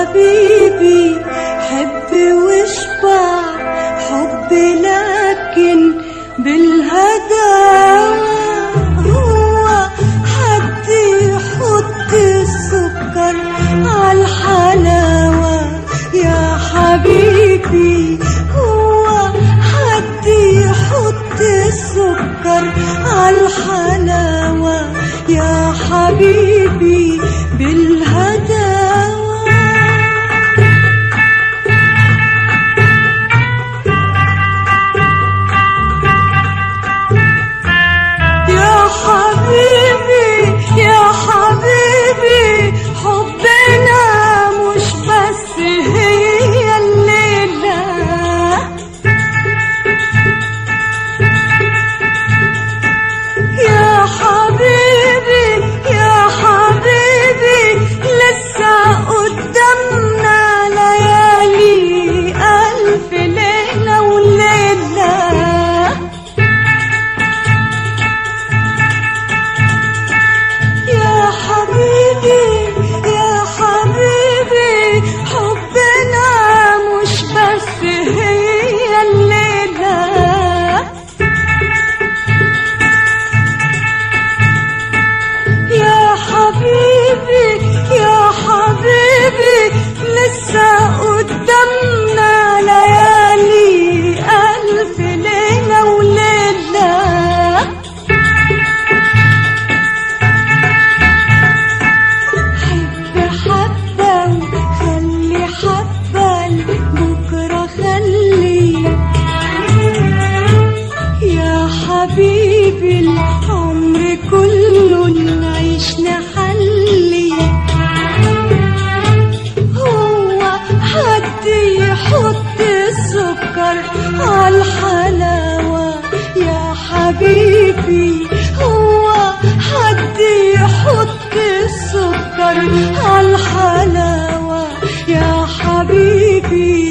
حبيبي حب واشبع حب لكن بالهداوة هو حد يحط السكر عالحلاوة يا حبيبي هو حد يحط السكر عالحلاوة يا حبيبي بالهداوة يا حبيبي يا حبيبي حبنا مش بس هي الليلة يا حبيبي يا حبيبي لسه قدامنا ليالي ألف ليلة وليلة يا حبيبي يا حبيبي حبنا مش بس هي الليلة يا حبيبي يا حبيبي لسه قدامنا ليالي ألف ليلة وليلة حب حبة وخلي حبة بكرة خلي يا حبيبي العمر كله نعيش نحلي هو حد يحط السكر عالحلاوة يا حبيبي هو حد يحط السكر عالحلاوة يا حبيبي